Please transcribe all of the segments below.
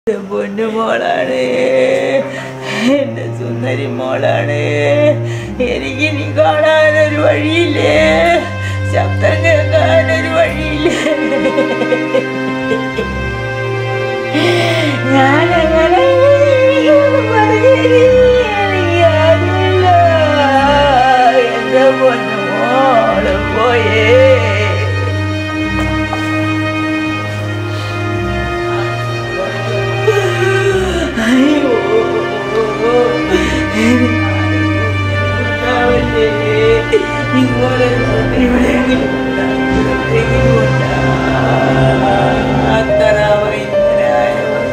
എൻ്റെ പൊന്നു മോളാണ് എൻ്റെ സുന്ദരി മോളാണ് എനിക്ക് നീ കാണാനൊരു വഴിയില്ലേ ശബ്ദം കേൾക്കാനൊരു വഴിയില്ലേ ഞാനങ്ങനെ എനിക്കറിയില്ല എൻ്റെ പൊന്നു മോള് പോയേ അയ്യോ ഉണ്ടാവില്ലേ ഇതുപോലെ എവിടെയെങ്കിലും എവിടെയെങ്കിലും ഉണ്ടാ അത്ര വൈദ്യരായവർ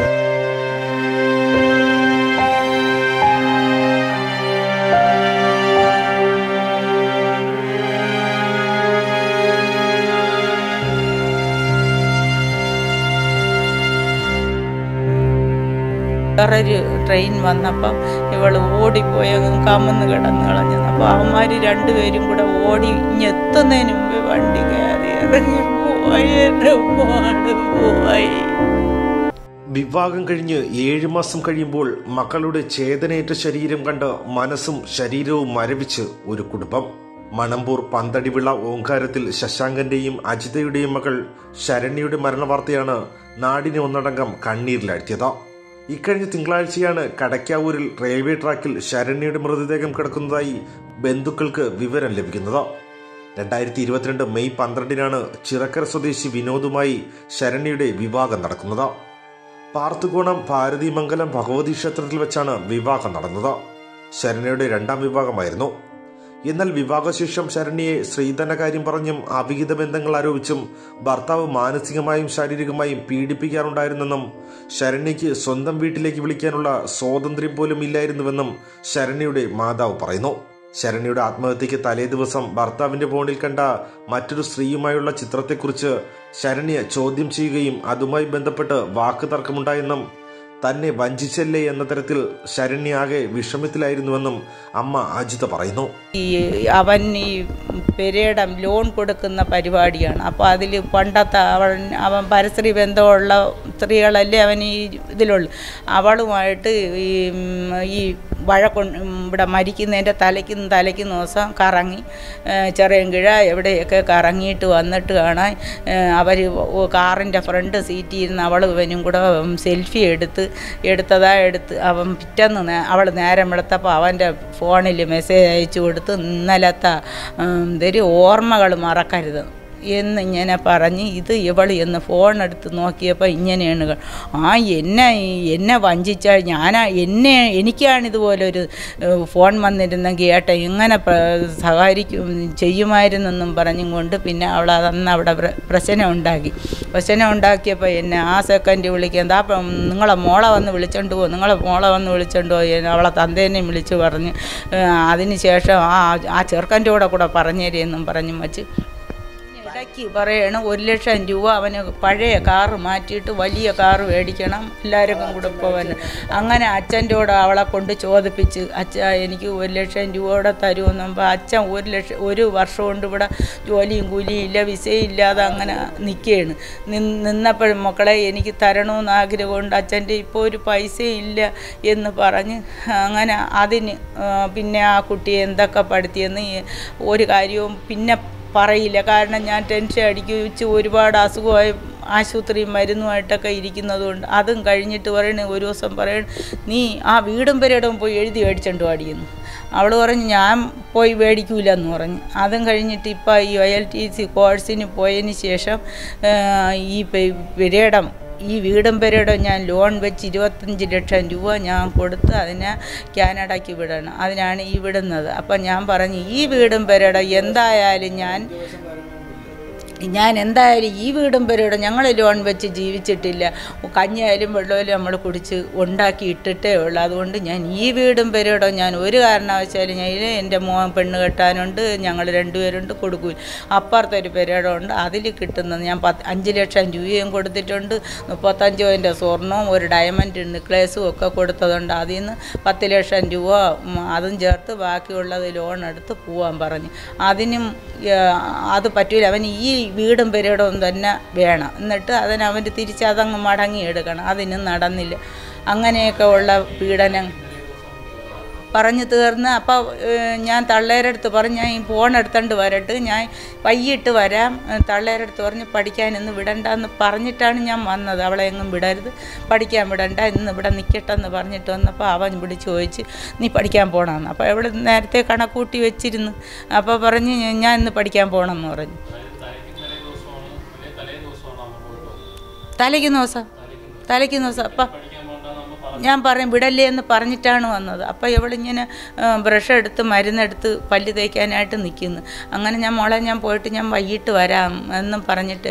വേറൊരു ട്രെയിൻ വന്നപ്പം ഇവൾ ഓടിപ്പോയി അങ്ങ് കമന്ന് കിടന്ന് കളഞ്ഞു അപ്പോൾ അവന്മാർ രണ്ടുപേരും കൂടെ ഓടി ഇങ്ങെത്തുന്നതിന് മുമ്പ് വണ്ടി കയറി ഇറങ്ങി പോയി എൻ്റെ മോള് പോയി വിവാഹം കഴിഞ്ഞ് ഏഴു മാസം കഴിയുമ്പോൾ മക്കളുടെ ചേതനയേറ്റ ശരീരം കണ്ട് മനസ്സും ശരീരവും മരവിച്ച് ഒരു കുടുംബം മണമ്പൂർ പന്തടിവിള ഓങ്കാരത്തിൽ ശശാങ്കന്റെയും അജിതയുടെയും മകൾ ശരണ്യയുടെ മരണവാർത്തയാണ് നാടിനെ ഒന്നടങ്കം കണ്ണീരിലാഴ്ത്തിയത് ഇക്കഴിഞ്ഞ തിങ്കളാഴ്ചയാണ് കടക്കാവൂരിൽ റെയിൽവേ ട്രാക്കിൽ ശരണ്യയുടെ മൃതദേഹം കിടക്കുന്നതായി ബന്ധുക്കൾക്ക് വിവരം ലഭിക്കുന്നത് രണ്ടായിരത്തി ഇരുപത്തിരണ്ട് മെയ് പന്ത്രണ്ടിനാണ് ചിറക്കര സ്വദേശി വിനോദുമായി ശരണ്യയുടെ വിവാഹം നടക്കുന്നത് പാർത്തുകോണം ഭാരതിമംഗലം ഭഗവതി ക്ഷേത്രത്തിൽ വെച്ചാണ് വിവാഹം നടന്നത് ശരണ്യയുടെ രണ്ടാം വിവാഹമായിരുന്നു എന്നാൽ വിവാഹശേഷം ശരണ്യയെ ശ്രീധന കാര്യം പറഞ്ഞും അവിഹിത ബന്ധങ്ങൾ ആരോപിച്ചും ഭർത്താവ് മാനസികമായും ശാരീരികമായും പീഡിപ്പിക്കാറുണ്ടായിരുന്നെന്നും ശരണ്യയ്ക്ക് സ്വന്തം വീട്ടിലേക്ക് വിളിക്കാനുള്ള സ്വാതന്ത്ര്യം പോലും ഇല്ലായിരുന്നുവെന്നും ശരണ്യയുടെ മാതാവ് പറയുന്നു ശരണ്യയുടെ ആത്മഹത്യക്ക് തലേ ദിവസം ഭർത്താവിന്റെ ഫോണിൽ കണ്ട മറ്റൊരു സ്ത്രീയുമായുള്ള ചിത്രത്തെക്കുറിച്ച് ശരണ്യ ചോദ്യം ചെയ്യുകയും അതുമായി ബന്ധപ്പെട്ട് വാക്ക് തർക്കമുണ്ടായെന്നും തന്നെ വഞ്ചിച്ചല്ലേ എന്ന തരത്തിൽ ശരണ്യ ആകെ വിഷമത്തിലായിരുന്നുവെന്നും അമ്മ അജിത പറയുന്നു ഈ അവൻ ഈ പെരേടം ലോൺ കൊടുക്കുന്ന പരിപാടിയാണ് അപ്പോൾ അതിൽ പണ്ടത്തെ അവൻ അവൻ പരസ്ത്രീ ബന്ധമുള്ള സ്ത്രീകളല്ലേ അവൻ ഈ ഇതിലുള്ളു അവളുമായിട്ട് ഈ ഉം, ഈ വഴക്കൊ ഇവിടെ മരിക്കുന്നതിൻ്റെ തലയ്ക്കും തലയ്ക്കും ദിവസം കറങ്ങി ചെറിയൻകിഴ എവിടെയൊക്കെ കറങ്ങിയിട്ട് വന്നിട്ട് കാണാൻ അവർ കാറിൻ്റെ ഫ്രണ്ട് സീറ്റിൽ ഇരുന്ന് അവൾ ഇവനും കൂടെ സെൽഫി എടുത്ത് എടുത്തതാ എടുത്ത് അവൻ പിറ്റേന്ന് നേ- അവൾ നേരം വെളുത്തപ്പോൾ അവൻ്റെ ഫോണിൽ മെസ്സേജ് അയച്ചു കൊടുത്ത് ഇന്നലത്തെ ഉം, ഇതൊരു ഓർമ്മകൾ മറക്കരുത് എന്ന് ഇങ്ങനെ പറഞ്ഞ് ഇത് ഇവൾ എന്ന് ഫോൺ എടുത്ത് നോക്കിയപ്പോൾ ഇങ്ങനെയാണ് ക- ആ എന്നെ എന്നെ വഞ്ചിച്ചാൽ ഞാനാ എന്നെ എനിക്കാണ് ഇതുപോലൊരു ഏഹ്, ഫോൺ വന്നിരുന്നെങ്കിൽ ഏട്ട ഇങ്ങനെ പ്ര- സഹകരിക്കും ചെയ്യുമായിരുന്നെന്നും പറഞ്ഞും കൊണ്ട് പിന്നെ അവൾ അന്ന് അവിടെ പ്ര- പ്രശ്നം ഉണ്ടാക്കി പ്രശ്നം ഉണ്ടാക്കിയപ്പോൾ എന്നെ ആ സെക്കൻഡ് വിളിക്കാൻ എന്താ അപ്പം നിങ്ങളെ മോളെ വന്ന് വിളിച്ചോണ്ട് പോകും നിങ്ങളെ മോളെ വന്ന് വിളിച്ചോണ്ട് പോയി അവളെ തന്തേനെയും വിളിച്ച് പറഞ്ഞ് ഏഹ്, അതിന് ശേഷം ആ ആ ചെറുക്കൻ്റെ കൂടെ കൂടെ പറഞ്ഞേരെന്നും പറഞ്ഞും വച്ച് ഇടയ്ക്ക് പറയണം ഒരു ലക്ഷം രൂപ അവന് പഴയ കാറ് മാറ്റിയിട്ട് വലിയ കാറ് മേടിക്കണം എല്ലാവർക്കും കൂടെ പോകാൻ അങ്ങനെ അച്ഛൻ്റെ കൂടെ അവളെ കൊണ്ട് ചോദിപ്പിച്ച് അച്ഛ എനിക്ക് ഒരു ലക്ഷം രൂപയുടെ തരുമെന്നുമ്പോൾ അച്ഛൻ ഒരു ലക്ഷം ഒരു വർഷം കൊണ്ട് ഇവിടെ ജോലിയും കൂലിയും ഇല്ല വിസയും ഇല്ലാതെ അങ്ങനെ നിൽക്കുകയാണ് നിന്നപ്പോഴും മക്കളെ എനിക്ക് തരണമെന്ന് ആഗ്രഹമുണ്ട് അച്ഛൻ്റെ ഇപ്പോൾ ഒരു പൈസയും ഇല്ല എന്ന് പറഞ്ഞ് അങ്ങനെ അതിന് ആ, പിന്നെ ആ കുട്ടിയെ എന്തൊക്കെ പഠിത്തിയെന്ന് ഈ ഒരു കാര്യവും പിന്നെ പറയില്ല കാരണം ഞാൻ ടെൻഷൻ അടിച്ച് ഒരുപാട് അസുഖമായി ആശുപത്രി മരുന്നുമായിട്ടൊക്കെ ഇരിക്കുന്നതുകൊണ്ട് അതും കഴിഞ്ഞിട്ട് പറയണ ഒരു ദിവസം പറയണ നീ ആ വീടും പെരയിടവും പോയി എഴുതി മേടിച്ചോണ്ട് പാടിയെന്ന് അവൾ പറഞ്ഞു ഞാൻ പോയി മേടിക്കൂല എന്ന് പറഞ്ഞു അതും കഴിഞ്ഞിട്ട് ഇപ്പോൾ ഈ ഒ എൽ ടി സി കോഴ്സിന് പോയതിന് ശേഷം ആ, ഈ പെ- പെരയിടം ഈ വീടും പെരയിടം ഞാൻ ലോൺ വെച്ച് ഇരുപത്തഞ്ച് ലക്ഷം രൂപ ഞാൻ കൊടുത്ത് അതിനെ കാനഡയ്ക്ക് വിടണം അതിനാണ് ഈ വിടുന്നത് അപ്പം ഞാൻ പറഞ്ഞു ഈ വീടും പെരയിടം എന്തായാലും ഞാൻ ഞാൻ എന്തായാലും ഈ വീടും പെരയിടം ഞങ്ങൾ ലോൺ വെച്ച് ജീവിച്ചിട്ടില്ല കഞ്ഞിയായാലും വെള്ളമായാലും നമ്മൾ കുടിച്ച് ഉണ്ടാക്കി ഇട്ടിട്ടേ ഉള്ളൂ അതുകൊണ്ട് ഞാൻ ഈ വീടും പെരയിടം ഞാൻ ഒരു കാരണവശാലും ഞാൻ ഇത് എൻ്റെ മോൻ പെണ്ണ് കെട്ടാനുണ്ട് ഞങ്ങൾ രണ്ടുപേരുണ്ട് കൊടുക്കൂല അപ്പുറത്തെ ഒരു പെരയിടമുണ്ട് അതിൽ കിട്ടുന്നത് ഞാൻ പത്ത് അഞ്ച് ലക്ഷം രൂപയും കൊടുത്തിട്ടുണ്ട് മുപ്പത്തഞ്ച് പവൻ്റെ സ്വർണവും ഒരു ഡയമണ്ട് നെക്ലേസും ഒക്കെ കൊടുത്തതുണ്ട് അതിൽ നിന്ന് പത്ത് ലക്ഷം രൂപ ഉം, അതും ചേർത്ത് ബാക്കിയുള്ളത് ലോൺ എടുത്ത് പോവാൻ പറഞ്ഞു അതിനും ഏ, അത് പറ്റൂല അവൻ ഈ വീടും പെരയിടവും തന്നെ വേണം എന്നിട്ട് അതിന് അവൻ തിരിച്ച് അതങ്ങ് മടങ്ങി എടുക്കണം അതിനും നടന്നില്ല അങ്ങനെയൊക്കെ ഉള്ള പീഡനം പറഞ്ഞു തീർന്ന് അപ്പോൾ ഞാൻ തള്ളേരുടെ അടുത്ത് പറഞ്ഞു ഞാൻ ഈ ഫോൺ എടുത്തോണ്ട് വരട്ട് ഞാൻ വൈകിട്ട് വരാം തള്ളേരുടെ അടുത്ത് പറഞ്ഞ് പഠിക്കാനൊന്നും വിടണ്ടെന്ന് പറഞ്ഞിട്ടാണ് ഞാൻ വന്നത് അവളെ എങ്ങും വിടരുത് പഠിക്കാൻ വിടണ്ട ഇന്ന് ഇവിടെ നിൽക്കട്ടെന്ന് പറഞ്ഞിട്ട് വന്നപ്പോൾ അവൻ വിളിച്ച് ചോദിച്ച് നീ പഠിക്കാൻ പോകണമെന്ന് അപ്പോൾ അവൾ നേരത്തെ കണക്കൂട്ടി വെച്ചിരുന്നു അപ്പോൾ പറഞ്ഞ് ഞാൻ ഇന്ന് പഠിക്കാൻ പോകണമെന്ന് പറഞ്ഞു തലയ്ക്ക് ദിവസം തലയ്ക്ക് ദിവസം അപ്പം ഞാൻ പറയും വിടല്ലേ എന്ന് പറഞ്ഞിട്ടാണ് വന്നത് അപ്പോൾ ഇവളിങ്ങനെ ബ്രഷ് എടുത്ത് മരുന്നെടുത്ത് പല്ല് തേക്കാനായിട്ട് നിൽക്കുന്നു അങ്ങനെ ഞാൻ മോളെ ഞാൻ പോയിട്ട് ഞാൻ വൈകിട്ട് വരാം എന്നും പറഞ്ഞിട്ട്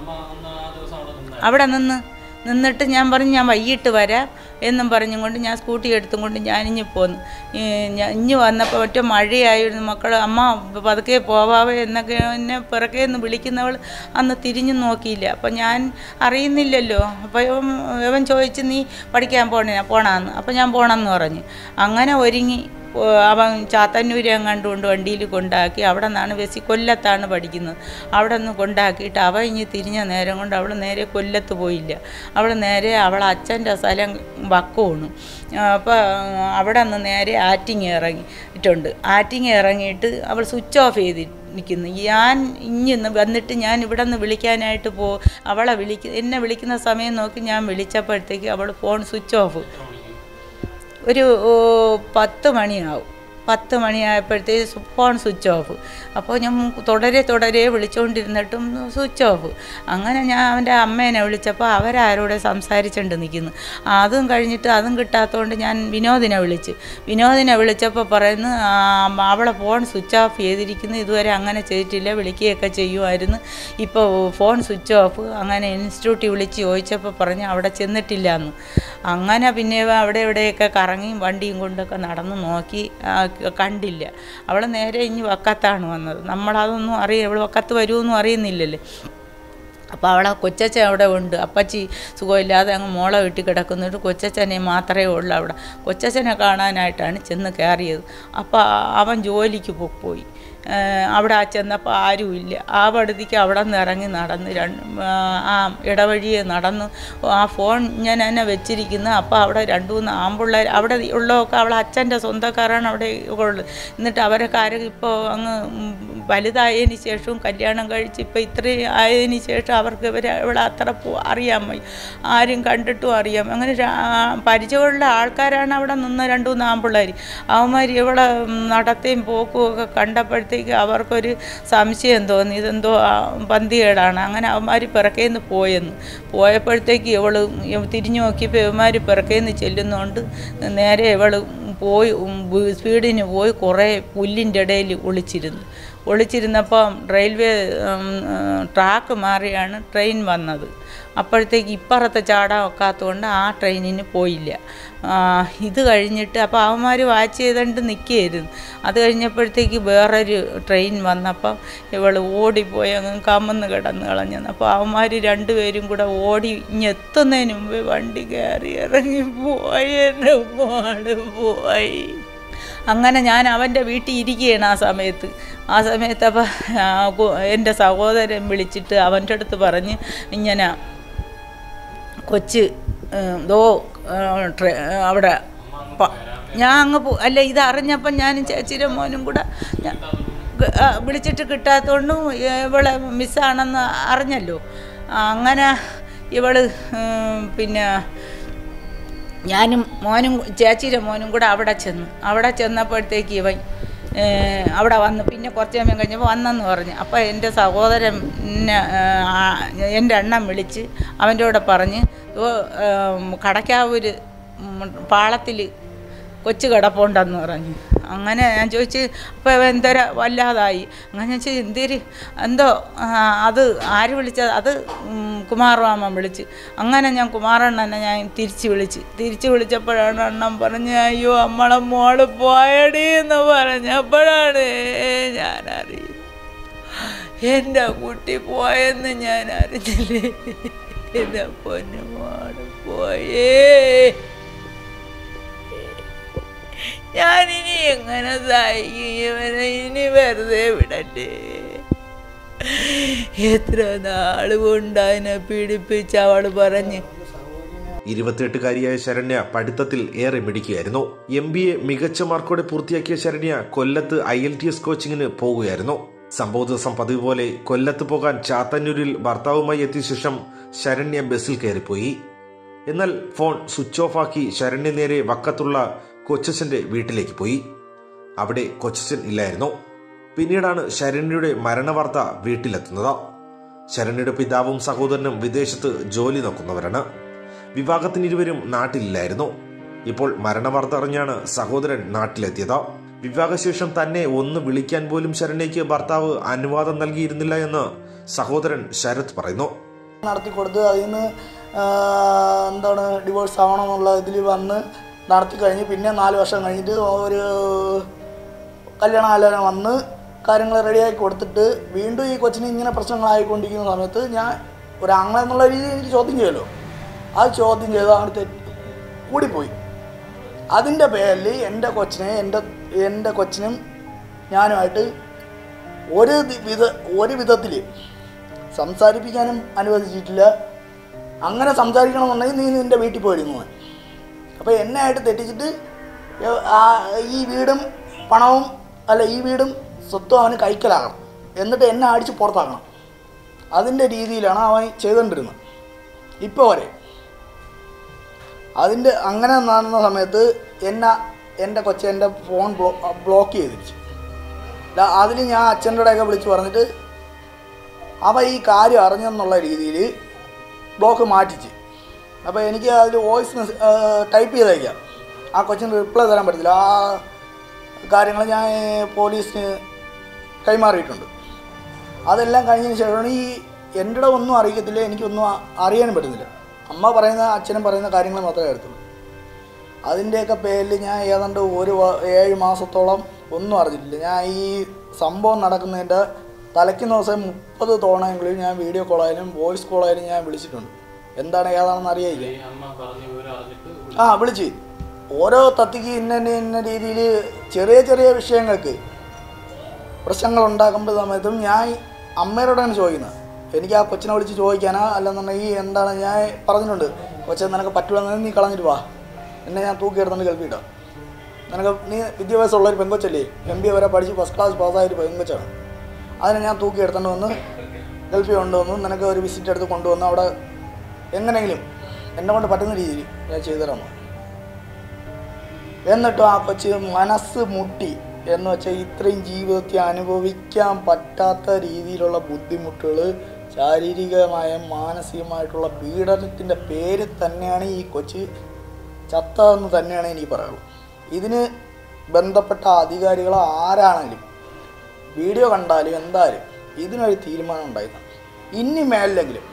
അവിടെ നിന്ന് നിന്നിട്ട് ഞാൻ പറഞ്ഞു ഞാൻ വൈകിട്ട് വരാം എന്നും പറഞ്ഞും കൊണ്ട് ഞാൻ സ്കൂട്ടി എടുത്തും കൊണ്ട് ഞാനിഞ്ഞ് പോന്നു ഈ ഞാൻ ഇഞ്ഞ് വന്നപ്പോൾ ഒറ്റ മഴയായിരുന്നു മക്കൾ അമ്മ പതുക്കെ പോവാവേ എന്നൊക്കെ എന്നെ പിറകെ നിന്ന് വിളിക്കുന്നവൾ അന്ന് തിരിഞ്ഞു നോക്കിയില്ല അപ്പം ഞാൻ അറിയുന്നില്ലല്ലോ അപ്പോൾ ഇവൻ ഇവൻ ചോദിച്ച് നീ പഠിക്കാൻ പോണേ പോണാന്ന് അപ്പം ഞാൻ പോണമെന്ന് പറഞ്ഞു അങ്ങനെ ഒരുങ്ങി ഓ, അവൻ ചാത്തന്നൂര് കണ്ടുകൊണ്ട് വണ്ടിയിൽ കൊണ്ടാക്കി അവിടെ നിന്നാണ് ബസ്സി കൊല്ലത്താണ് പഠിക്കുന്നത് അവിടെ നിന്ന് കൊണ്ടാക്കിയിട്ട് അവൻ ഇനി തിരിഞ്ഞ നേരം കൊണ്ട് അവൾ നേരെ കൊല്ലത്ത് പോയില്ല അവൾ നേരെ അവളെ അച്ഛൻ്റെ സ്ഥലം വക്കമാണ് അപ്പോൾ അവിടെ നിന്ന് നേരെ ആറ്റിങ് ഇറങ്ങിയിട്ടുണ്ട് ആറ്റിങ് ഇറങ്ങിയിട്ട് അവൾ സ്വിച്ച് ഓഫ് ചെയ്തി നിൽക്കുന്നു ഞാൻ ഇഞ്ഞ് വന്നിട്ട് ഞാൻ ഇവിടെ നിന്ന് വിളിക്കാനായിട്ട് പോ അവളെ വിളിക്ക എന്നെ വിളിക്കുന്ന സമയം നോക്കി ഞാൻ വിളിച്ചപ്പോഴത്തേക്ക് അവൾ ഫോൺ സ്വിച്ച് ഓഫ് ഒരു ഓ, പത്ത് മണിയാവും പത്ത് മണിയായപ്പോഴത്തേക്ക് ഫോൺ സ്വിച്ച് ഓഫ് അപ്പോൾ ഞാൻ തുടരെ തുടരെ വിളിച്ചുകൊണ്ടിരുന്നിട്ടും സ്വിച്ച് ഓഫ് അങ്ങനെ ഞാൻ അവൻ്റെ അമ്മേനെ വിളിച്ചപ്പോൾ അവരാരോടെ സംസാരിച്ചുകൊണ്ട് നിൽക്കുന്നു അതും കഴിഞ്ഞിട്ട് അതും കിട്ടാത്തതുകൊണ്ട് ഞാൻ വിനോദിനെ വിളിച്ച് വിനോദിനെ വിളിച്ചപ്പോൾ പറയുന്നു "ആ, അവളെ ഫോൺ സ്വിച്ച് ഓഫ് ചെയ്തിരിക്കുന്നു ഇതുവരെ അങ്ങനെ ചെയ്തിട്ടില്ല വിളിക്കുകയൊക്കെ ചെയ്യുമായിരുന്നു ഇപ്പോൾ ഫോൺ സ്വിച്ച് ഓഫ് അങ്ങനെ ഇൻസ്റ്റിറ്റ്യൂട്ടിൽ വിളിച്ച് ചോദിച്ചപ്പോൾ പറഞ്ഞ് അവിടെ ചെന്നിട്ടില്ല എന്ന് അങ്ങനെ പിന്നെ ഇവ അവിടെ ഇവിടെയൊക്കെ കറങ്ങി വണ്ടിയും കൊണ്ടൊക്കെ നടന്ന് നോക്കി ആ, കണ്ടില്ല അവൾ നേരെ ഇനി വക്കത്താണ് വന്നത് നമ്മളതൊന്നും അറിയാം ഇവൾ വക്കത്ത് വരുമെന്നും അറിയുന്നില്ലല്ലേ അപ്പോൾ അവളെ കൊച്ചച്ഛൻ അവിടെ ഉണ്ട് അപ്പച്ചി സുഖമില്ലാതെ അങ്ങ് മോളെ വീട്ടിൽ കിടക്കുന്നിട്ട് കൊച്ചച്ഛനെ മാത്രമേ ഉള്ളൂ അവിടെ കൊച്ചച്ഛനെ കാണാനായിട്ടാണ് ചെന്ന് കയറിയത് അപ്പോൾ അവൻ ജോലിക്ക് പോ- പോയി ഏഹ് അവിടെ ചെന്നപ്പോൾ ആരുമില്ല ആ പടുതിക്ക് അവിടെ നിന്ന് ഇറങ്ങി നടന്ന് രണ്ട് ആ ഇടവഴിയെ നടന്ന് ആ ഫോൺ ഞാൻ എന്നെ വെച്ചിരിക്കുന്നു അപ്പോൾ അവിടെ രണ്ട് മൂന്ന് ആമ്പിള്ളേർ അവിടെ ഉള്ളതൊക്കെ അവളെ അച്ഛൻ്റെ സ്വന്തക്കാരാണ് അവിടെ ഉള്ളത് എന്നിട്ട് അവരൊക്കെ ആരും ഇപ്പോൾ അങ്ങ് ഉം വലുതായതിന് ശേഷവും കല്യാണം കഴിച്ച് ഇപ്പോൾ ഇത്രയും ആയതിന് ശേഷം അവർക്ക് ഇവരെ ഇവിടെ അത്ര പോ അറിയാൻ വയ്യ ആരും കണ്ടിട്ടും അറിയാം അങ്ങനെ രാ- പരിചയമുള്ള ആൾക്കാരാണ് അവിടെ നിന്ന് രണ്ട് മൂന്ന് ആമ്പിള്ളേർ അവന്മാർ ഇവിടെ നടത്തേയും പോക്കും ഒക്കെ കണ്ടപ്പോഴത്തേക്ക് അവർക്കൊരു സംശയം തോന്നി ഇതെന്തോ ആ, പന്തികേടാണ് അങ്ങനെ അവന്മാർ പിറക്കേന്ന് പോയെന്ന് പോയപ്പോഴത്തേക്ക് ഇവൾ തിരിഞ്ഞു നോക്കിയപ്പോൾ ഇവന്മാർ പിറക്കേന്ന് ചെല്ലുന്നതുകൊണ്ട് നേരെ ഇവൾ പോയി ഉം, വ് സ്പീഡിന് പോയി കുറേ പുല്ലിൻ്റെ ഇടയിൽ ഒളിച്ചിരുന്നു ഒളിച്ചിരുന്നപ്പം റെയിൽവേ ഉം, ഉം, ട്രാക്ക് മാറിയാണ് ട്രെയിൻ വന്നത് അപ്പോഴത്തേക്ക് ഇപ്പുറത്തെ ചാടാൻ ഒക്കാത്തതുകൊണ്ട് ആ ട്രെയിനിന് പോയില്ല ആ, ഇത് കഴിഞ്ഞിട്ട് അപ്പോൾ അവന്മാർ വാച്ച് ചെയ്തുകൊണ്ട് നിൽക്കുകയായിരുന്നു അത് കഴിഞ്ഞപ്പോഴത്തേക്ക് വേറൊരു ട്രെയിൻ വന്നപ്പം ഇവൾ ഓടിപ്പോയി അങ്ങ് കമന്ന് കിടന്ന് കളഞ്ഞു അപ്പോൾ അവന്മാർ രണ്ടുപേരും കൂടെ ഓടി ഇനി എത്തുന്നതിന് മുമ്പേ വണ്ടി കയറി ഇറങ്ങി പോയി എൻ്റെ മോള് പോയി അങ്ങനെ ഞാൻ അവൻ്റെ വീട്ടിൽ ഇരിക്കുകയാണ് ആ സമയത്ത് ആ സമയത്ത് അപ്പോൾ എൻ്റെ സഹോദരൻ വിളിച്ചിട്ട് അവൻ്റെ അടുത്ത് പറഞ്ഞ് ഇങ്ങനെ കൊച്ച് ഏഹ്, ദോ ഏഹ്, ട്രെ- അവിടെ പ- ഞാൻ അങ്ങ് പോ അല്ല ഇത് അറിഞ്ഞപ്പം ഞാനും ചേച്ചിയുടെ മോനും കൂടെ ഞാൻ ഗ- ആ, വിളിച്ചിട്ട് കിട്ടാത്തതുകൊണ്ടും ഇവളെ മിസ്സാണെന്ന് അറിഞ്ഞല്ലോ ആ, അങ്ങനെ ഇവള് ഉം, പിന്നെ ഞാനും മോനും ചേച്ചിയുടെ മോനും കൂടെ അവിടെ ചെന്നു അവിടെ ചെന്നപ്പോഴത്തേക്ക് ഇവൻ ഏഹ്, അവിടെ വന്ന് പിന്നെ കുറച്ച് സമയം കഴിഞ്ഞപ്പോൾ വന്നെന്ന് പറഞ്ഞു അപ്പോൾ എൻ്റെ സഹോദരൻ എന്നെ, ഏഹ്, ആ, എൻ്റെ അണ്ണൻ വിളിച്ച് അവൻ്റെ കൂടെ പറഞ്ഞ് "ഓ, ഏഹ്, കടക്കാവൂർ പാളത്തിൽ കൊച്ചു കിടപ്പുണ്ടെന്ന് പറഞ്ഞു അങ്ങനെ ഞാൻ ചോദിച്ച് അപ്പോൾ ഇവൻ എന്തോര വല്ലാതായി അങ്ങനെ ഞാൻ ചോദിച്ചു എന്തേര് എന്തോ ആ, അത് ആര് വിളിച്ചത് അത് ഉം, കുമാരമാമൻ വിളിച്ച് അങ്ങനെ ഞാൻ കുമാരണ്ണനെ ഞാൻ തിരിച്ച് വിളിച്ച് തിരിച്ച് വിളിച്ചപ്പോഴാണ് അണ്ണൻ പറഞ്ഞ് അയ്യോ നമ്മളെ മോള് പോയടി എന്ന് പറഞ്ഞപ്പോഴാണ് ഞാൻ അറിയുന്നത് എൻ്റെ കുട്ടി പോയെന്ന് ഞാൻ അറിഞ്ഞില്ലേ എൻ്റെ പൊന്നു മോള് പോയേ ഞാനിനി എങ്ങനെ സഹിക്കും ഇവനെ ഇനി വെറുതെ വിടട്ടെ എത്ര നാള് കൊണ്ട് അതിനെ പീഡിപ്പിച്ച് അവൾ പറഞ്ഞ് ഇരുപത്തിയെട്ടുകാരിയായ ശരണ്യ പഠിത്തത്തിൽ ഏറെ മിടിക്കുകയായിരുന്നു എം ബി എ മികച്ച മാർക്കോടെ പൂർത്തിയാക്കിയ ശരണ്യ കൊല്ലത്ത് ഐ എൽ ടി എസ് കോച്ചിങ്ങിന് പോകുകയായിരുന്നു സംഭവ ദിവസം പതിവ് പോലെ കൊല്ലത്ത് പോകാൻ ചാത്തന്നൂരിൽ ഭർത്താവുമായി എത്തിയ ശേഷം ശരണ്യ ബസ്സിൽ കയറിപ്പോയി എന്നാൽ ഫോൺ സ്വിച്ച് ഓഫ് ആക്കി ശരണ്യ നേരെ വക്കത്തുള്ള കൊച്ചച്ഛന്റെ വീട്ടിലേക്ക് പോയി അവിടെ കൊച്ചച്ഛൻ ഇല്ലായിരുന്നു പിന്നീടാണ് ശരണ്യയുടെ മരണവാർത്ത വീട്ടിലെത്തുന്നത് ശരണ്യയുടെ പിതാവും സഹോദരനും വിദേശത്ത് ജോലി നോക്കുന്നവരാണ് വിവാഹത്തിന് ഇരുവരും നാട്ടിലില്ലായിരുന്നു ഇപ്പോൾ മരണവാർത്ത അറിഞ്ഞാണ് സഹോദരൻ നാട്ടിലെത്തിയത് വിവാഹശേഷം തന്നെ ഒന്ന് വിളിക്കാൻ പോലും ശരണ്യയ്ക്ക് ഭർത്താവ് അനുവാദം നൽകിയിരുന്നില്ല എന്ന് സഹോദരൻ ശരത് പറയുന്നു നടത്തി കൊടുത്ത് അതിൽ നിന്ന് എന്താണ് ഡിവോഴ്സ് ആവണമെന്നുള്ള ഇതിൽ വന്ന് നടത്തി കഴിഞ്ഞ് പിന്നെ നാല് വർഷം കഴിഞ്ഞിട്ട് ഒരു കല്യാണാലോചന വന്ന് കാര്യങ്ങൾ റെഡിയാക്കി കൊടുത്തിട്ട് വീണ്ടും ഈ കൊച്ചിന് ഇങ്ങനെ പ്രശ്നങ്ങളായിക്കൊണ്ടിരിക്കുന്ന സമയത്ത് ഞാൻ ഒരു ആങ്ങളെ എന്നുള്ള രീതിയിൽ എനിക്ക് ചോദ്യം ചെയ്യുമല്ലോ ആ ചോദ്യം ചെയ്ത് അങ്ങോട്ട് തെറ്റി കൂടിപ്പോയി അതിൻ്റെ പേരിൽ എൻ്റെ കൊച്ചിനെ എൻ്റെ എൻ്റെ കൊച്ചിനും ഞാനുമായിട്ട് ഒരു ദി- വിധ ഒരു വിധത്തിൽ സംസാരിപ്പിക്കാനും അനുവദിച്ചിട്ടില്ല അങ്ങനെ സംസാരിക്കണമെന്നുണ്ടെങ്കിൽ നീ നിൻ്റെ വീട്ടിൽ പോയിരുന്നു അപ്പോൾ എന്നെ ആയിട്ട് തെറ്റിച്ചിട്ട് ഏ- ആ ഈ വീടും പണവും അല്ല ഈ വീടും സ്വത്തും അവന് കൈക്കലാകണം എന്നിട്ട് എന്നെ അടിച്ച് പുറത്താക്കണം അതിൻ്റെ രീതിയിലാണ് അവൻ ചെയ്തുകൊണ്ടിരുന്നത് ഇപ്പോൾ വരെ അതിൻ്റെ അങ്ങനെ നടന്ന സമയത്ത് എന്നെ എൻ്റെ കൊച്ചെ എൻ്റെ ഫോൺ ബ്ലോ ബ്ലോക്ക് ചെയ്തിരിച്ചു അതിൽ ഞാൻ അച്ഛൻ്റെ കൂടെയൊക്കെ വിളിച്ച് പറഞ്ഞിട്ട് അവ ഈ കാര്യം അറിഞ്ഞെന്നുള്ള രീതിയിൽ ബ്ലോക്ക് മാറ്റിച്ച് അപ്പോൾ എനിക്ക് അതിൽ വോയിസ് മെസ്സേജ് ടൈപ്പ് ചെയ്തേക്കാം ആ കൊച്ചിന് റിപ്ലൈ തരാൻ പറ്റത്തില്ല ആ കാര്യങ്ങൾ ഞാൻ പോലീസിന് കൈമാറിയിട്ടുണ്ട് അതെല്ലാം കഴിഞ്ഞതിന് ശേഷമാണ് ഈ എൻ്റെ കൂടെ ഒന്നും അറിയിക്കത്തില്ല എനിക്കൊന്നും അ- അറിയാനും പറ്റുന്നില്ല അമ്മ പറയുന്ന അച്ഛനും പറയുന്ന കാര്യങ്ങൾ മാത്രമേ എടുത്തുള്ളൂ അതിൻ്റെയൊക്കെ പേരിൽ ഞാൻ ഏതാണ്ട് ഒരു വ- ഏഴ് മാസത്തോളം ഒന്നും അറിഞ്ഞിട്ടില്ല ഞാൻ ഈ സംഭവം നടക്കുന്നതിൻ്റെ തലയ്ക്കുന്ന ദിവസം മുപ്പത് തവണയെങ്കിലും ഞാൻ വീഡിയോ കോളായാലും വോയിസ് കോളായാലും ഞാൻ വിളിച്ചിട്ടുണ്ട് എന്താണ് ഏതാണെന്ന് അറിയായില്ല ആ വിളിച്ച് ഓരോ തത്തിക്ക് ഇന്ന ഇന്ന ഇന്ന രീതിയിൽ ചെറിയ ചെറിയ വിഷയങ്ങൾക്ക് പ്രശ്നങ്ങൾ ഉണ്ടാക്കുമ്പോൾ സമയത്തും ഞാൻ അമ്മയോടാണ് ചോദിക്കുന്നത് എനിക്ക് ആ കൊച്ചിനെ വിളിച്ച് ചോദിക്കാനാ അല്ലെന്നുണ്ടെങ്കിൽ എന്താണ് ഞാൻ പറഞ്ഞിട്ടുണ്ട് കൊച്ചെ നിനക്ക് പറ്റുമെന്ന് നീ കളഞ്ഞിട്ട് വാ എന്നെ ഞാൻ തൂക്കി എടുത്തോണ്ട് കേൾപ്പിട്ടാം നിനക്ക് നീ വിദ്യാഭ്യാസമുള്ള ഒരു പെങ്കൊച്ചല്ലേ എം ബി വരെ പഠിച്ച് ഫസ്റ്റ് ക്ലാസ് പാസ്സായ ഒരു പെങ്കൊച്ചാണ് അതിനെ ഞാൻ തൂക്കി എടുത്തോണ്ട് വന്ന് ഗൾഫിൽ കൊണ്ടുവന്നു നിനക്ക് ഒരു വിസിറ്റ് എടുത്ത് കൊണ്ടുവന്ന് അവിടെ എങ്ങനെയെങ്കിലും എന്നെ കൊണ്ട് പറ്റുന്ന രീതിയിൽ ഞാൻ ചെയ്തു തരാൻ പോകും എന്നിട്ടും ആ കൊച്ച് മനസ്സ് മുട്ടി എന്ന് വെച്ചാൽ ഇത്രയും ജീവിതത്തിൽ അനുഭവിക്കാൻ പറ്റാത്ത രീതിയിലുള്ള ബുദ്ധിമുട്ടുകൾ ശാരീരികമായ മാനസികമായിട്ടുള്ള പീഡനത്തിൻ്റെ പേര് തന്നെയാണ് ഈ കൊച്ച് ചത്തതെന്ന് തന്നെയാണ് എനിക്ക് പറയാനുള്ളത് ഇതിന് ബന്ധപ്പെട്ട അധികാരികൾ ആരാണെങ്കിലും വീഡിയോ കണ്ടാലും എന്തായാലും ഇതിനൊരു തീരുമാനം ഉണ്ടായിരുന്നു ഇനി മേലിലെങ്കിലും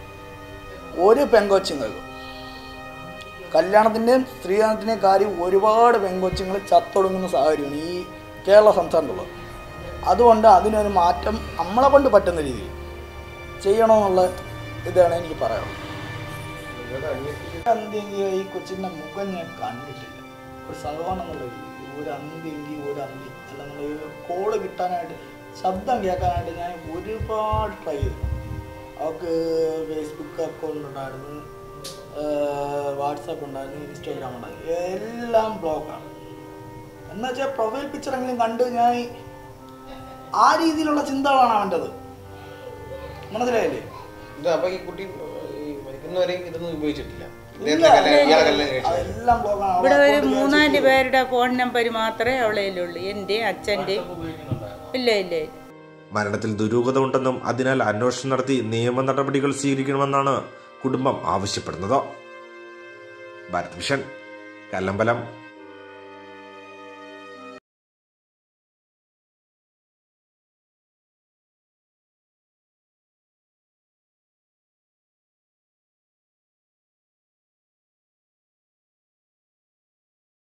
ഒരു പെങ്കൊച്ചുങ്ങൾക്കും കല്യാണത്തിൻ്റെയും സ്ത്രീധനത്തിൻ്റെയും കാര്യം ഒരുപാട് പെങ്കൊച്ചുങ്ങൾ ചത്തൊടുങ്ങുന്ന സാഹചര്യമാണ് ഈ കേരള സംസ്ഥാനത്തുള്ളത് അതുകൊണ്ട് അതിനൊരു മാറ്റം നമ്മളെ കൊണ്ട് പറ്റുന്ന രീതിയിൽ ചെയ്യണമെന്നുള്ള ഇതാണ് എനിക്ക് പറയാനുള്ളത് അന്ത്യങ്കി ഈ കൊച്ചിൻ്റെ മുഖം ഞാൻ കണ്ടിട്ടില്ല ഒരു സഹോദരൻ എന്നുള്ള രീതിയിൽ ഒരു അന്ത്യങ്കി ഒരു അന്തി അല്ലെന്നുള്ള ഒരു കോള് കിട്ടാനായിട്ട് ശബ്ദം കേൾക്കാനായിട്ട് ഞാൻ ഒരുപാട് ട്രൈ ചെയ്തു അവൾക്ക് ഫേസ്ബുക്ക് അക്കൗണ്ട് ഉണ്ടായിരുന്നു വാട്സാപ്പ് ഉണ്ടായിരുന്നു ഇൻസ്റ്റാഗ്രാം ഉണ്ടായിരുന്നു എല്ലാം ബ്ലോക്കാണ് എന്ന് വെച്ചാൽ പ്രൊഫൈൽ പിക്ചറെങ്കിലും കണ്ട് ഞാൻ ആ രീതിയിലുള്ള ചിന്തകളാണ് അവൻ്റെത് മനസ്സിലായില്ലേ ഇത് അപ്പൊ ഈ കുട്ടി ഈ മരിക്കുന്നവരെയും ഇതൊന്നും ഉപയോഗിച്ചിട്ടില്ല ഇല്ല, ഇദ്ദേഹത്തെ കല്യാണം ഇയാളെ കല്യാണം കഴിച്ചത് അതെല്ലാം ബ്ലോക്കാണ് ഇവിടെ അവൾ ഒരു account മൂന്നാല് ഉപയോഗിച്ചിട്ട് പേരുടെ ഫോൺ നമ്പർ മാത്രമേ അവളേലുള്ളൂ എൻ്റെയും അച്ഛൻ്റെയും ഇല്ല ഇല്ല ഇല്ല മരണത്തിൽ ദുരൂഹത ഉണ്ടെന്നും അതിനാൽ അന്വേഷണം നടത്തി നിയമ നടപടികൾ സ്വീകരിക്കണമെന്നാണ് കുടുംബം ആവശ്യപ്പെടുന്നത് ഭാരത് വിഷൻ കല്ലമ്പലം